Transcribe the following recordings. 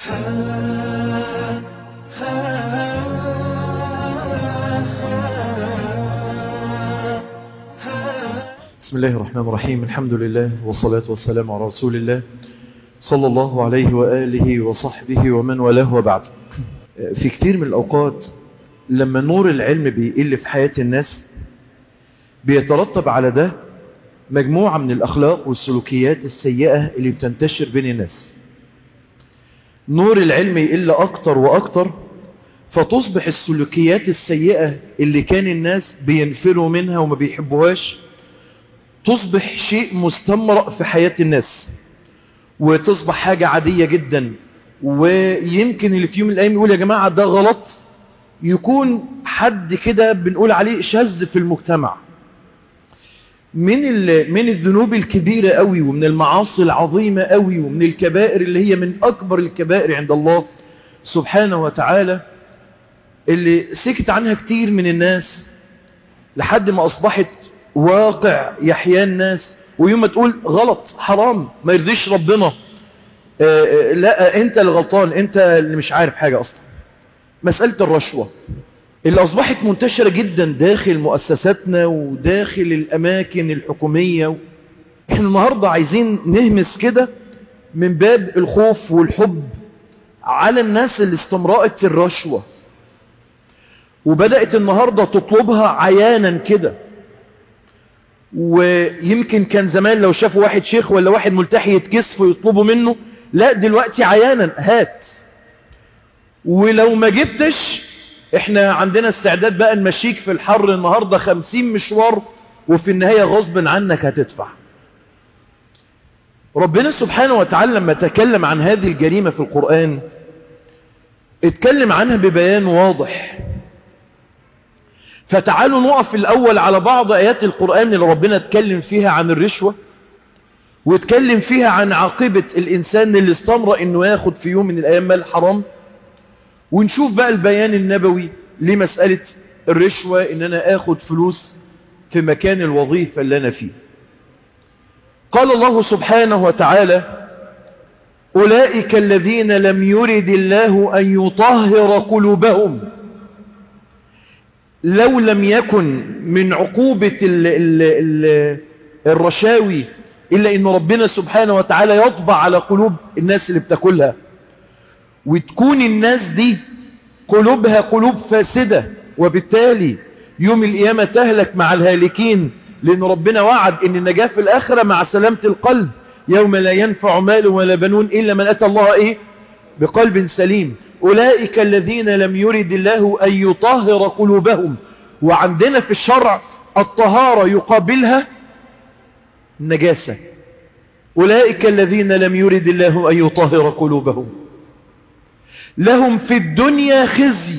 بسم الله الرحمن الرحيم الحمد لله والصلاة والسلام على رسول الله صلى الله عليه وآله وصحبه ومن والاه وبعد في كتير من الأوقات لما نور العلم بيقل في حياة الناس بيترتب على ده مجموعة من الأخلاق والسلوكيات السيئة اللي بتنتشر بين الناس نور العلم يقل أكتر وأكتر فتصبح السلوكيات السيئة اللي كان الناس بينفروا منها وما بيحبوهاش تصبح شيء مستمرأ في حياة الناس وتصبح حاجة عادية جدا ويمكن اللي في يوم من الأيام يقول يا جماعة ده غلط يكون حد كده بنقول عليه شاذ في المجتمع من من الذنوب الكبيرة قوي ومن المعاصي العظيمة قوي ومن الكبائر اللي هي من أكبر الكبائر عند الله سبحانه وتعالى اللي سكت عنها كتير من الناس لحد ما أصبحت واقع يحيا الناس ويوم ما تقول غلط حرام ما يرضيش ربنا آآ آآ لا انت اللي غلطان انت اللي مش عارف حاجة اصلا مسألة الرشوة اللي اصبحت منتشرة جدا داخل مؤسساتنا وداخل الاماكن الحكومية احنا النهاردة عايزين نهمس كده من باب الخوف والحب على الناس اللي استمرأت الرشوة وبدأت النهاردة تطلبها عيانا كده ويمكن كان زمان لو شافوا واحد شيخ ولا واحد ملتحي يتكسف ويطلبوا منه لا دلوقتي عيانا هات ولو ما جبتش احنا عندنا استعداد بقى نمشيك في الحر النهاردة خمسين مشوار وفي النهاية غصب عنك هتدفع ربنا سبحانه وتعالى لما تكلم عن هذه الجريمة في القرآن اتكلم عنها ببيان واضح فتعالوا نقف الأول على بعض آيات القرآن اللي ربنا اتكلم فيها عن الرشوة واتكلم فيها عن عاقبة الإنسان اللي استمر إنه ياخد في يوم من الأيام مال حرام ونشوف بقى البيان النبوي لمسألة الرشوة إن أنا آخد فلوس في مكان الوظيفة اللي أنا فيه قال الله سبحانه وتعالى أولئك الذين لم يرد الله أن يطهر قلوبهم لو لم يكن من عقوبة ال ال ال الرشاوي إلا إن ربنا سبحانه وتعالى يطبع على قلوب الناس اللي بتاكلها وتكون الناس دي قلوبها قلوب فاسدة وبالتالي يوم القيامة تهلك مع الهالكين لأن ربنا وعد إن النجاة في الآخرة مع سلامة القلب يوم لا ينفع مال ولا بنون إلا من أتى الله إيه بقلب سليم أولئك الذين لم يرد الله أن يطهر قلوبهم وعندنا في الشرع الطهارة يقابلها النجاسة أولئك الذين لم يرد الله أن يطهر قلوبهم لهم في الدنيا خزي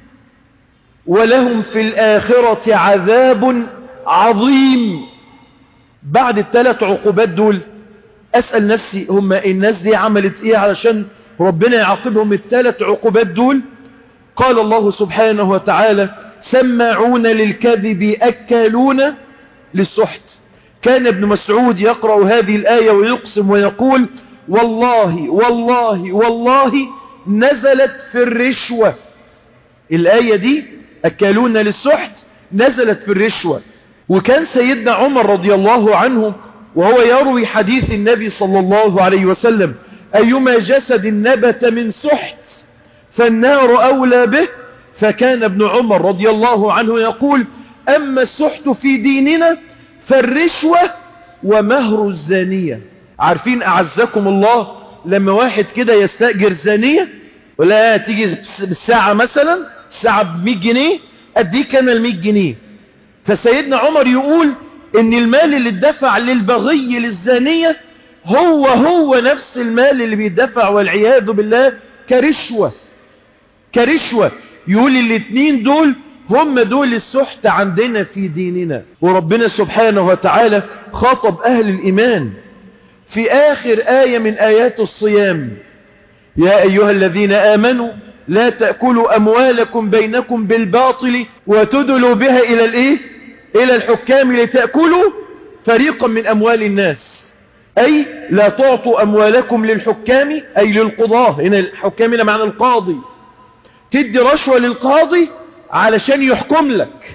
ولهم في الآخرة عذاب عظيم بعد الثلاث عقوبات دول أسأل نفسي هم الناس دي عملت إيه علشان ربنا يعاقبهم الثلاث عقوبات دول قال الله سبحانه وتعالى سماعون للكذب أكالون للسحت كان ابن مسعود يقرأ هذه الآية ويقسم ويقول والله والله والله نزلت في الرشوة الآية دي أكالون للسحت نزلت في الرشوة وكان سيدنا عمر رضي الله عنه وهو يروي حديث النبي صلى الله عليه وسلم أيما جسد نبت من سحت فالنار أولى به فكان ابن عمر رضي الله عنه يقول أما السحت في ديننا فالرشوة ومهر الزانية عارفين أعزكم الله لما واحد كده يستأجر زانية ولا تيجي بالساعة مثلا الساعة ب جنيه أديك أنا ال جنيه فسيدنا عمر يقول ان المال اللي اتدفع للبغي للزانية هو هو نفس المال اللي بيدفع والعياذ بالله كرشوة كرشوة يقول الاتنين دول هم دول السحت عندنا في ديننا وربنا سبحانه وتعالى خاطب أهل الإيمان في آخر آية من آيات الصيام يا أيها الذين آمنوا لا تأكلوا أموالكم بينكم بالباطل وتدلوا بها إلى الإيه إلى الحكام لتأكلوا فريقا من أموال الناس أي لا تعطوا أموالكم للحكام أي للقضاة هنا الحكام هنا معنى القاضي تدي رشوة للقاضي علشان يحكم لك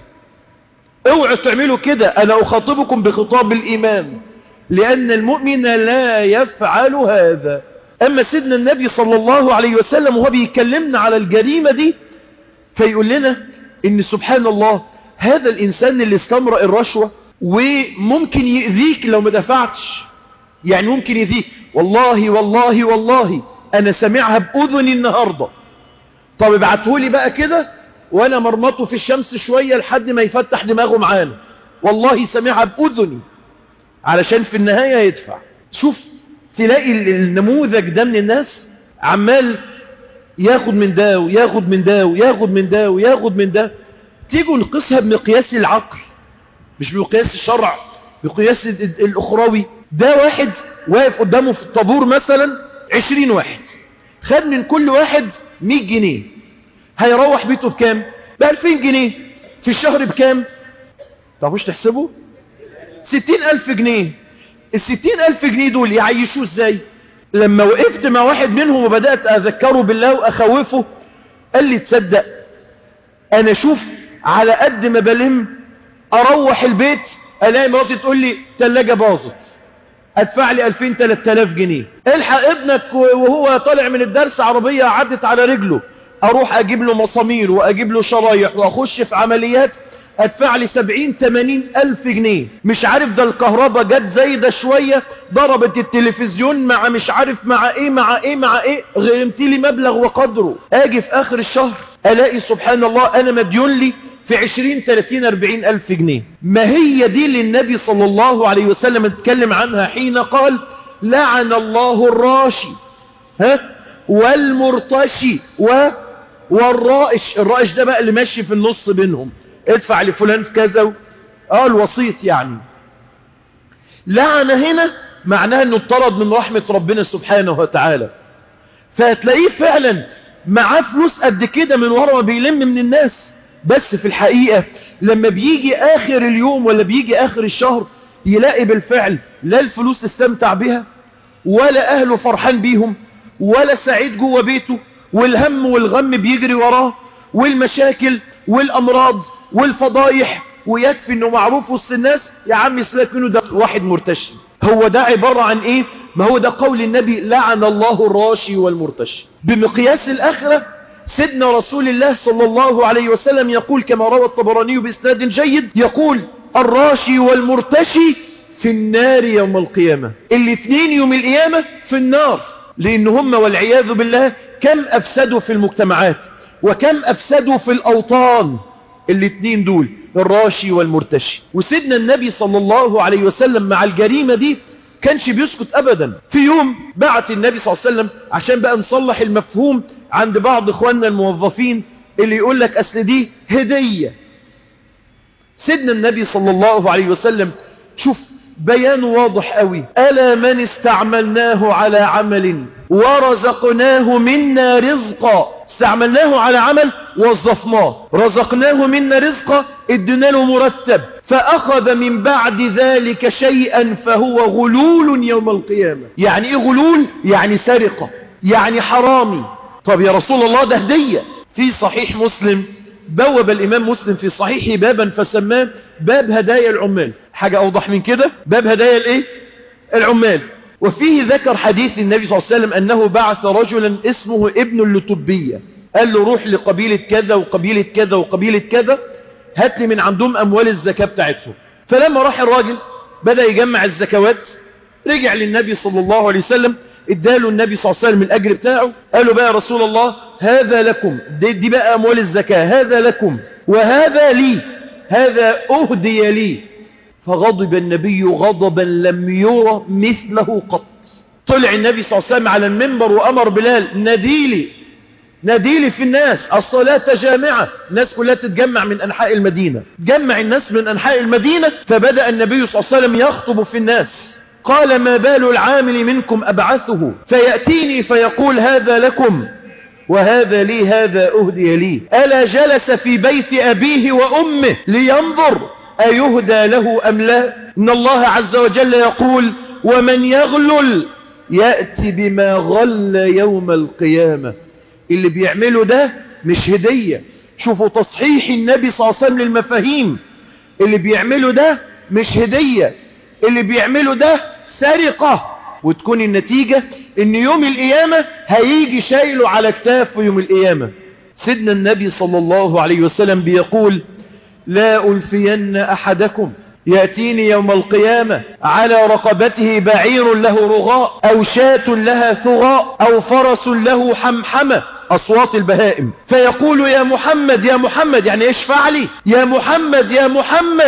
اوعوا تعملوا كده أنا أخاطبكم بخطاب الإيمان لأن المؤمن لا يفعل هذا أما سيدنا النبي صلى الله عليه وسلم وهو بيكلمنا على الجريمة دي فيقول لنا إن سبحان الله هذا الإنسان اللي استمرأ الرشوة وممكن يؤذيك لو ما دفعتش يعني ممكن يؤذيك والله والله والله أنا سمعها بأذني النهاردة طب ابعتهولي بقى كده وأنا مرمطه في الشمس شوية لحد ما يفتح دماغه معانا والله سمعها بأذني علشان في النهاية يدفع شوف تلاقي النموذج ده من الناس عمال ياخد من ده وياخد من ده وياخد من ده وياخد من ده تيجوا نقيسها بمقياس العقل مش بمقياس الشرع بمقياس الأخروي ده واحد واقف قدامه في الطابور مثلا عشرين واحد خد من كل واحد مية جنيه هيروح بيته بكام بألفين جنيه في الشهر بكام تعرفوش تحسبوا ستين ألف جنيه الستين ألف جنيه دول يعيشوه ازاي لما وقفت مع واحد منهم وبدأت أذكره بالله وأخوفه قال لي تصدق أنا شوف على قد ما بلم أروح البيت ألاقي مراتي تقول لي تلاجة باظت أدفع لي 2000 3000 جنيه الحق ابنك وهو طالع من الدرس عربية عدت على رجله أروح أجيب له مسامير وأجيب له شرايح وأخش في عمليات ادفع لي سبعين تمانين الف جنيه مش عارف ده الكهرباء جت زايدة شوية ضربت التلفزيون مع مش عارف مع ايه مع ايه مع ايه غرمت لي مبلغ وقدره اجي في اخر الشهر الاقي سبحان الله انا مديون لي في عشرين تلاتين اربعين الف جنيه ما هي دي اللي النبي صلى الله عليه وسلم اتكلم عنها حين قال لعن الله الراشي ها والمرتشي و والرائش الرائش ده بقى اللي ماشي في النص بينهم ادفع لفلان في كذا اه الوسيط يعني لعنة هنا معناها انه اطرد من رحمة ربنا سبحانه وتعالى فهتلاقيه فعلا معاه فلوس قد كده من ورا ما بيلم من الناس بس في الحقيقة لما بيجي اخر اليوم ولا بيجي اخر الشهر يلاقي بالفعل لا الفلوس استمتع بها ولا اهله فرحان بيهم ولا سعيد جوه بيته والهم والغم بيجري وراه والمشاكل والامراض والفضايح ويكفي انه معروف وسط الناس يا عم سلاك منه ده واحد مرتشي هو ده عبارة عن ايه ما هو ده قول النبي لعن الله الراشي والمرتشي بمقياس الاخرة سيدنا رسول الله صلى الله عليه وسلم يقول كما روى الطبراني بإسناد جيد يقول الراشي والمرتشي في النار يوم القيامة الاثنين يوم القيامة في النار لان هم والعياذ بالله كم افسدوا في المجتمعات وكم افسدوا في الاوطان الاثنين دول الراشي والمرتشي وسيدنا النبي صلى الله عليه وسلم مع الجريمة دي كانش بيسكت ابدا في يوم بعت النبي صلى الله عليه وسلم عشان بقى نصلح المفهوم عند بعض اخواننا الموظفين اللي يقول لك اصل دي هدية سيدنا النبي صلى الله عليه وسلم شوف بيان واضح قوي ألا من استعملناه على عمل ورزقناه منا رزقا استعملناه على عمل وظفناه رزقناه منا رزقا ادنا له مرتب فأخذ من بعد ذلك شيئا فهو غلول يوم القيامة يعني ايه غلول يعني سرقة يعني حرامي طب يا رسول الله ده هدية في صحيح مسلم بوب الإمام مسلم في صحيحه بابا فسماه باب هدايا العمال حاجة أوضح من كده باب هدايا الإيه؟ العمال وفيه ذكر حديث النبي صلى الله عليه وسلم أنه بعث رجلا اسمه ابن اللتبية قال له روح لقبيلة كذا وقبيلة كذا وقبيلة كذا هات لي من عندهم أموال الزكاة بتاعتهم فلما راح الراجل بدأ يجمع الزكوات رجع للنبي صلى الله عليه وسلم اداله النبي صلى الله عليه وسلم الأجر بتاعه قال له بقى يا رسول الله هذا لكم دي, دي بقى أموال الزكاة هذا لكم وهذا لي هذا أهدي لي فغضب النبي غضبا لم يرى مثله قط طلع النبي صلى الله عليه وسلم على المنبر وأمر بلال نديلي نديلي في الناس الصلاة جامعة الناس كلها تتجمع من أنحاء المدينة جمع الناس من أنحاء المدينة فبدأ النبي صلى الله عليه وسلم يخطب في الناس قال ما بال العامل منكم أبعثه فيأتيني فيقول هذا لكم وهذا لي هذا أهدي لي ألا جلس في بيت أبيه وأمه لينظر أيهدى له أم لا إن الله عز وجل يقول ومن يغلل يأتي بما غل يوم القيامة اللي بيعمله ده مش هدية شوفوا تصحيح النبي صلى الله عليه وسلم للمفاهيم اللي بيعمله ده مش هدية اللي بيعمله ده سرقة وتكون النتيجة ان يوم القيامة هيجي شايله على كتافه يوم القيامة سيدنا النبي صلى الله عليه وسلم بيقول لا ألفين أحدكم يأتيني يوم القيامة على رقبته بعير له رغاء أو شاة لها ثغاء أو فرس له حمحمة أصوات البهائم فيقول يا محمد يا محمد يعني اشفع لي يا محمد يا محمد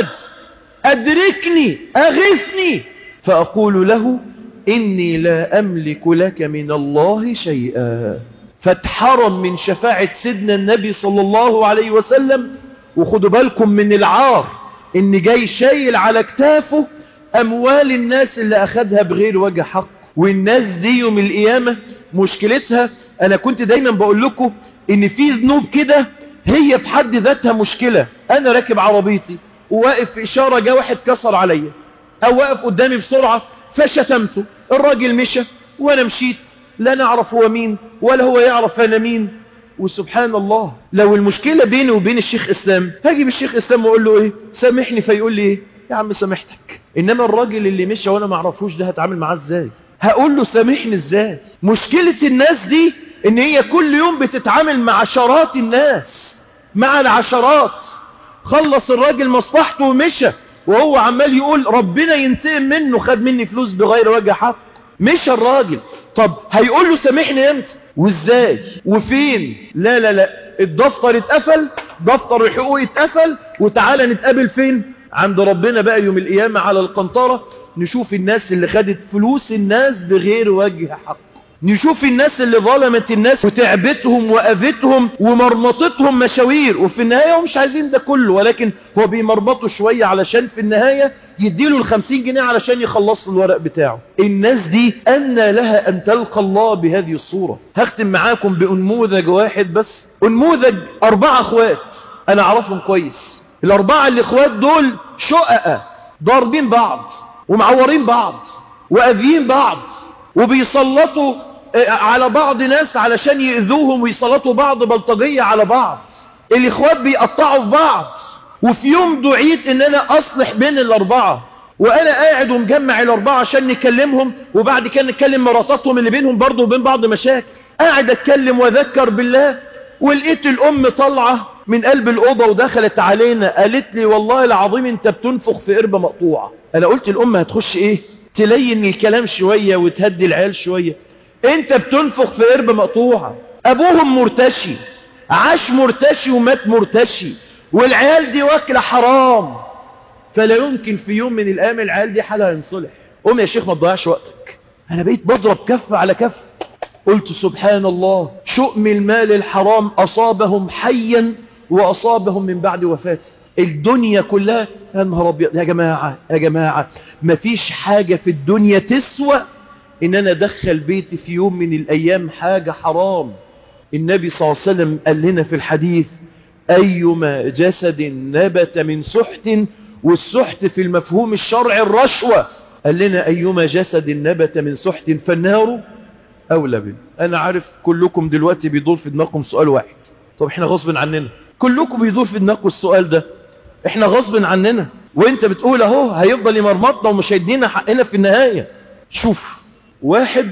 أدركني أغثني فأقول له إني لا أملك لك من الله شيئا فاتحرم من شفاعة سيدنا النبي صلى الله عليه وسلم وخدوا بالكم من العار ان جاي شايل على كتافه اموال الناس اللي اخدها بغير وجه حق والناس دي يوم القيامة مشكلتها انا كنت دايما بقول لكم ان في ذنوب كده هي في حد ذاتها مشكلة انا راكب عربيتي وواقف في اشارة جا واحد كسر عليا او واقف قدامي بسرعة فشتمته الراجل مشى وانا مشيت لا نعرف هو مين ولا هو يعرف انا مين وسبحان الله لو المشكلة بيني وبين الشيخ اسلام هاجي الشيخ اسلام واقول له ايه سامحني فيقول لي ايه يا عم سامحتك انما الراجل اللي مشى وانا ما اعرفوش ده هتعامل معاه ازاي هقول له سامحني ازاي مشكلة الناس دي ان هي كل يوم بتتعامل مع عشرات الناس مع العشرات خلص الراجل مصلحته ومشى وهو عمال يقول ربنا ينتقم منه خد مني فلوس بغير وجه حق مشى الراجل طب هيقول له سامحني امتى وازاي وفين لا لا لا الدفتر اتقفل دفتر الحقوق اتقفل وتعالى نتقابل فين عند ربنا بقى يوم القيامة على القنطرة نشوف الناس اللي خدت فلوس الناس بغير وجه حق نشوف الناس اللي ظلمت الناس وتعبتهم وأذتهم ومرمطتهم مشاوير وفي النهاية هم مش عايزين ده كله ولكن هو بيمرمطوا شوية علشان في النهاية يديله الخمسين جنيه علشان يخلص له الورق بتاعه الناس دي أن لها أن تلقى الله بهذه الصورة هختم معاكم بأنموذج واحد بس أنموذج أربعة أخوات أنا أعرفهم كويس الأربعة الأخوات دول شققة ضاربين بعض ومعورين بعض وأذيين بعض وبيسلطوا على بعض ناس علشان يؤذوهم ويسلطوا بعض بلطجية على بعض الإخوات بيقطعوا في بعض وفي يوم دعيت ان انا اصلح بين الاربعة وانا قاعد ومجمع الاربعة عشان نكلمهم وبعد كده نتكلم مراتاتهم اللي بينهم برضه وبين بعض مشاكل قاعد اتكلم واذكر بالله ولقيت الام طالعة من قلب الأوضة ودخلت علينا قالت لي والله العظيم انت بتنفخ في قربة مقطوعة انا قلت الام هتخش ايه تلين الكلام شوية وتهدي العيال شوية انت بتنفخ في قربة مقطوعة ابوهم مرتشي عاش مرتشي ومات مرتشي والعيال دي واكلة حرام فلا يمكن في يوم من الايام العيال دي حالها ينصلح قوم يا شيخ ما تضيعش وقتك انا بقيت بضرب كف على كف قلت سبحان الله شؤم المال الحرام اصابهم حيا واصابهم من بعد وفاته الدنيا كلها يا نهار ابيض يا جماعة يا جماعة مفيش حاجة في الدنيا تسوى ان انا ادخل بيتي في يوم من الايام حاجة حرام النبي صلى الله عليه وسلم قال لنا في الحديث أيما جسد نبت من سحت والسحت في المفهوم الشرعي الرشوة قال لنا أيما جسد نبت من سحت فالنار أولى به أنا عارف كلكم دلوقتي بيدور في دماغكم سؤال واحد طب احنا غصب عننا كلكم بيدور في دماغكم السؤال ده احنا غصب عننا وانت بتقول اهو هيفضل يمرمطنا ومش هيدينا حقنا في النهاية شوف واحد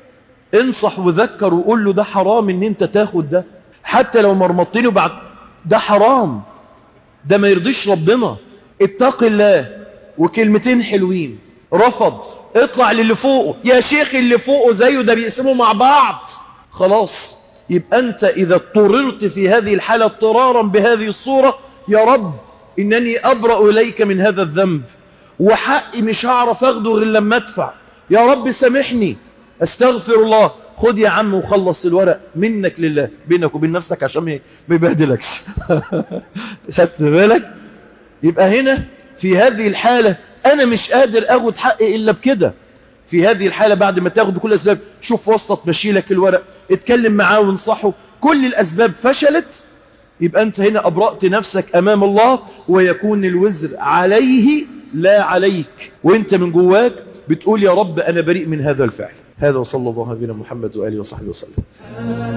انصح وذكر وقول له ده حرام ان انت تاخد ده حتى لو مرمطتني وبعد ده حرام ده ما يرضيش ربنا اتق الله وكلمتين حلوين رفض اطلع للي فوقه يا شيخ اللي فوقه زيه ده بيقسموا مع بعض خلاص يبقى انت اذا اضطررت في هذه الحالة اضطرارا بهذه الصورة يا رب انني ابرأ اليك من هذا الذنب وحقي مش هعرف اخده غير لما ادفع يا رب سامحني استغفر الله خد يا عم وخلص الورق منك لله بينك وبين نفسك عشان ما يبهدلكش خدت بالك يبقى هنا في هذه الحالة انا مش قادر اخد حقي الا بكده في هذه الحالة بعد ما تاخد كل الاسباب شوف وسط مشي لك الورق اتكلم معاه وانصحه كل الاسباب فشلت يبقى انت هنا ابرأت نفسك امام الله ويكون الوزر عليه لا عليك وانت من جواك بتقول يا رب أنا بريء من هذا الفعل هذا وصلى الله على نبينا محمد وآله وصحبه وسلم